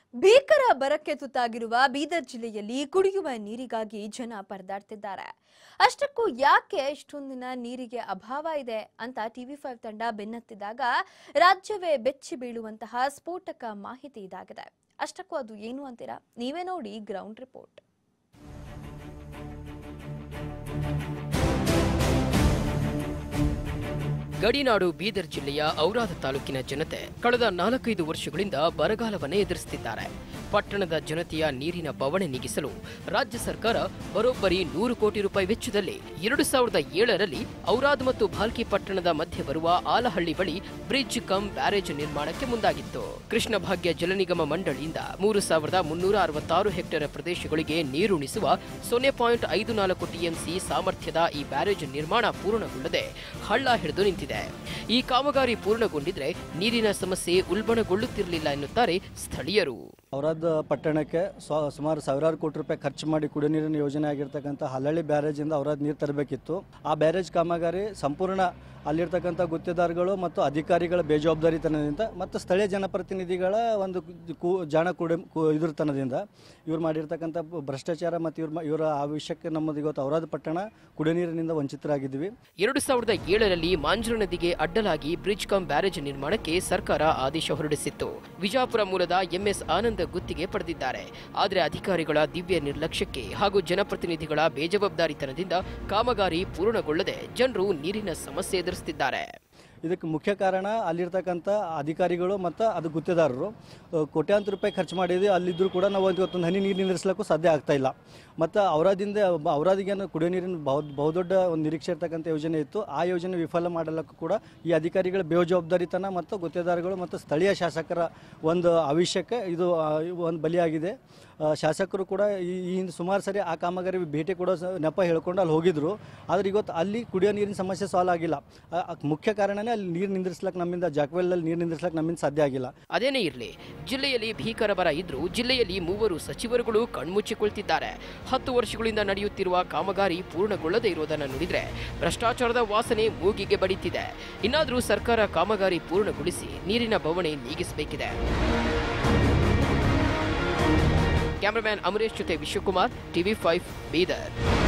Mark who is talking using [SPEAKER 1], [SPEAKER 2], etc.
[SPEAKER 1] ಭೀಕರ ಬರಕ್ಕೆ ತುತ್ತಾಗಿರುವ ಬೀದರ್ ಜಿಲ್ಲೆಯಲ್ಲಿ ಕುಡಿಯುವ ನೀರಿಗಾಗಿ ಜನ ಪರದಾಡ್ತಿದ್ದಾರೆ ಅಷ್ಟಕ್ಕೂ ಯಾಕೆ ಇಷ್ಟೊಂದಿನ ನೀರಿಗೆ ಅಭಾವ ಇದೆ ಅಂತ ಟಿವಿ ಫೈವ್ ತಂಡ ಬೆನ್ನತ್ತಿದಾಗ ರಾಜ್ಯವೇ ಬೆಚ್ಚಿ ಬೀಳುವಂತಹ ಸ್ಫೋಟಕ ಮಾಹಿತಿ ಇದಾಗಿದೆ ಅಷ್ಟಕ್ಕೂ ಅದು ಏನು ಅಂತೀರಾ ನೀವೇ ನೋಡಿ ಗ್ರೌಂಡ್ ರಿಪೋರ್ಟ್
[SPEAKER 2] ಗಡಿನಾಡು ಬೀದರ್ ಜಿಲ್ಲೆಯ ಔರಾದ ತಾಲೂಕಿನ ಜನತೆ ಕಳೆದ ನಾಲ್ಕೈದು ವರ್ಷಗಳಿಂದ ಬರಗಾಲವನ್ನೇ ಎದುರಿಸುತ್ತಿದ್ದಾರೆ ಪಟ್ಟಣದ ಜನತೆಯ ನೀರಿನ ಬವಣೆ ನೀಗಿಸಲು ರಾಜ್ಯ ಸರ್ಕಾರ ಬರೋಬ್ಬರಿ ನೂರು ಕೋಟಿ ರೂಪಾಯಿ ವೆಚ್ಚದಲ್ಲಿ ಎರಡು ಸಾವಿರದ ಏಳರಲ್ಲಿ ಔರಾದ್ ಮತ್ತು ಭಾಲ್ಕಿ ಪಟ್ಟಣದ ಮಧ್ಯೆ ಬರುವ ಆಲಹಳ್ಳಿ ಬಳಿ ಬ್ರಿಡ್ಜ್ ಕಮ್ ಬ್ಯಾರೇಜ್ ನಿರ್ಮಾಣಕ್ಕೆ ಮುಂದಾಗಿತ್ತು ಕೃಷ್ಣ ಭಾಗ್ಯ ಜಲ ನಿಗಮ ಮಂಡಳಿಯಿಂದ ಮೂರು ಸಾವಿರದ ಮುನ್ನೂರ ಅರವತ್ತಾರು ಹೆಕ್ಟೇರ್ ಪ್ರದೇಶಗಳಿಗೆ ನೀರುಣಿಸುವ ಸೊನ್ನೆ ಪಾಯಿಂಟ್ ಐದು ನಾಲ್ಕು ಟಿಎಂಸಿ ಸಾಮರ್ಥ್ಯದ ಈ ಬ್ಯಾರೇಜ್ ನಿರ್ಮಾಣ ಪೂರ್ಣಗೊಳ್ಳದೆ ಹಳ್ಳ ಹಿಡಿದು ನಿಂತಿದೆ ಈ ಕಾಮಗಾರಿ ಪೂರ್ಣಗೊಂಡಿದ್ರೆ ನೀರಿನ ಸಮಸ್ಯೆ ಉಲ್ಬಣಗೊಳ್ಳುತ್ತಿರಲಿಲ್ಲ ಎನ್ನುತ್ತಾರೆ ಸ್ಥಳೀಯರು
[SPEAKER 3] ಔರಾದ್ ಪಟ್ಟಣಕ್ಕೆ ಸ್ವ ಸುಮಾರು ಸಾವಿರಾರು ಕೋಟಿ ರೂಪಾಯಿ ಖರ್ಚು ಮಾಡಿ ಕುಡಿಯೋ ನೀರಿನ ಯೋಜನೆ ಆಗಿರ್ತಕ್ಕಂಥ ಹಲ್ಲಳ್ಳಿ ಬ್ಯಾರೇಜಿಂದ ಔರಾದ್ ನೀರು ತರಬೇಕಿತ್ತು ಆ ಬ್ಯಾರೇಜ್ ಕಾಮಗಾರಿ ಸಂಪೂರ್ಣ ಅಲ್ಲಿರ್ತಕ್ಕಂಥ ಗುತ್ತೇದಾರಗಳು ಮತ್ತು ಅಧಿಕಾರಿಗಳ ಬೇಜವಾಬ್ದಾರಿತನದಿಂದ ಮತ್ತು ಸ್ಥಳೀಯ ಜನಪ್ರತಿನಿಧಿಗಳ ಒಂದು ಕು ಜಾಣ ಕುಡಿ ಕು- ಇದ್ರತನದಿಂದ ಇವ್ರು ಮಾಡಿರ್ತಕ್ಕಂಥ ಭ್ರಷ್ಟಾಚಾರ ಮತ್ತು ಇವ್ರ ಇವರ ಆ ವಿಷಯಕ್ಕೆ ನಮ್ಮದು ಇವತ್ತು ಔರಾದ್ ಪಟ್ಟಣ ಕುಡಿಯೋ ನೀರಿನಿಂದ ವಂಚಿತರಾಗಿದ್ದೀವಿ
[SPEAKER 2] ಎರಡು ಸಾವಿರದ ಏಳರಲ್ಲಿ ಮಾಂಜ್ರ ನದಿಗೆ ಅಡ್ಡಲಾಗಿ ಬ್ರಿಡ್ಜ್ ಕಮ್ ಬ್ಯಾರೇಜ್ ನಿರ್ಮಾಣಕ್ಕೆ ಸರ್ಕಾರ ಆದೇಶ ಹೊರಡಿಸಿತ್ತು ವಿಜಾಪುರ ಮೂಲದ ಎಂಎಸ್ ಆನಂದ್ ಗುತ್ತಿಗೆ ಪಡೆದಿದ್ದಾರೆ ಆದರೆ ಅಧಿಕಾರಿಗಳ ದಿವ್ಯ ನಿರ್ಲಕ್ಷ್ಯಕ್ಕೆ ಹಾಗೂ ಜನಪ್ರತಿನಿಧಿಗಳ ಬೇಜವಾಬ್ದಾರಿತನದಿಂದ ಕಾಮಗಾರಿ ಪೂರ್ಣಗೊಳ್ಳದೆ ಜನರು ನೀರಿನ ಸಮಸ್ಯೆ ಎದುರಿಸುತ್ತಿದ್ದಾರೆ
[SPEAKER 3] ಇದಕ್ಕೆ ಮುಖ್ಯ ಕಾರಣ ಅಲ್ಲಿರ್ತಕ್ಕಂಥ ಅಧಿಕಾರಿಗಳು ಮತ್ತು ಅದು ಗುತ್ತೇದಾರರು ಅಹ್, ಕೋಟ್ಯಾಂತರ ರೂಪಾಯಿ ಖರ್ಚು ಮಾಡಿದ್ವಿ ಅಲ್ಲಿದ್ದರೂ ಕೂಡ ನಾವು ಇವತ್ತೊಂದು ಹನಿ ನೀರು ನಿಲ್ಲಿಸ್ಲಿಕ್ಕೂ ಸಾಧ್ಯ ಆಗ್ತಾ ಇಲ್ಲ ಮತ್ತು ಔರಾದಿಂದ ಔರಾದಿಗೇನು ಕುಡಿಯೋ ನೀರಿನ ಬಹು ಬಹುದೊಡ್ಡ ಒಂದು ನಿರೀಕ್ಷೆ ಇರ್ತಕ್ಕಂಥ ಯೋಜನೆ ಇತ್ತು ಆ ಯೋಜನೆ ವಿಫಲ ಮಾಡಲಿಕ್ಕೂ ಕೂಡ ಈ ಅಧಿಕಾರಿಗಳ ಬೇಜವಾಬ್ದಾರಿತನ ಮತ್ತು ಗುತ್ತೇದಾರಗಳು ಮತ್ತು ಸ್ಥಳೀಯ ಶಾಸಕರ ಒಂದು ಆವಿಷ್ಯಕ್ಕೆ ಇದು ಆ, ಒಂದು ಬಲಿಯಾಗಿದೆ ಆ, ಶಾಸಕರು ಕೂಡ ಈ ಈ ಹಿಂದೆ ಸುಮಾರು ಸರಿ ಆ ಕಾಮಗಾರಿ ಭೇಟಿ ಕೊಡೋ ಸ- ನೆಪ ಹೇಳ್ಕೊಂಡು ಅಲ್ಲಿ ಹೋಗಿದ್ರು ಆದರೆ ಇವತ್ತು ಅಲ್ಲಿ ಕುಡಿಯೋ ನೀರಿನ ಸಮಸ್ಯೆ ಸಾಲ್ವ್ ಆಗಿಲ್ಲ ಆ- ಆ ಮುಖ್ಯ ಕಾರಣನೇ ಅಲ್ಲಿ ನೀರು ನಿಂದ್ರಿಸ್ಲಕ್ಕೆ ನಮ್ಮಿಂದ ಜಾಕ್ವೆಲ್ಲಲ್ಲಿ ನೀರು ನಿಂದ್ರಿಸ್ಲಕ್ಕೆ ನಮ್ಮಿಂದ ಸಾಧ್ಯ ಆಗಿಲ್ಲ
[SPEAKER 2] ಅದೇನೇ ಇರಲಿ ಜಿಲ್ಲೆಯಲ್ಲಿ ಭೀಕರ ಬರ ಇದ್ರೂ ಜಿಲ್ಲೆಯಲ್ಲಿ ಮೂವರು ಸಚಿವರುಗಳು ಕಣ್ಮುಚ್ಚಿಕೊಳ್ತಿದ್ದಾರೆ ಹತ್ತು ವರ್ಷಗಳಿಂದ ನಡೆಯುತ್ತಿರುವ ಕಾಮಗಾರಿ ಪೂರ್ಣಗೊಳ್ಳದೇ ಇರುವುದನ್ನು ನೋಡಿದ್ರೆ ಭ್ರಷ್ಟಾಚಾರದ ವಾಸನೆ ಮೂಗಿಗೆ ಬಡಿತಿದೆ ಇನ್ನಾದರೂ ಸರ್ಕಾರ ಕಾಮಗಾರಿ ಪೂರ್ಣಗೊಳಿಸಿ ನೀರಿನ ಬವಣೆ ನೀಗಿಸಬೇಕಿದೆ ಕ್ಯಾಮರಾಮ್ಯಾನ್ ಅಮರೇಶ್ ಜೊತೆ ವಿಶ್ವಕುಮಾರ್ ಟಿವಿ ಫೈವ್ ಬೀದರ್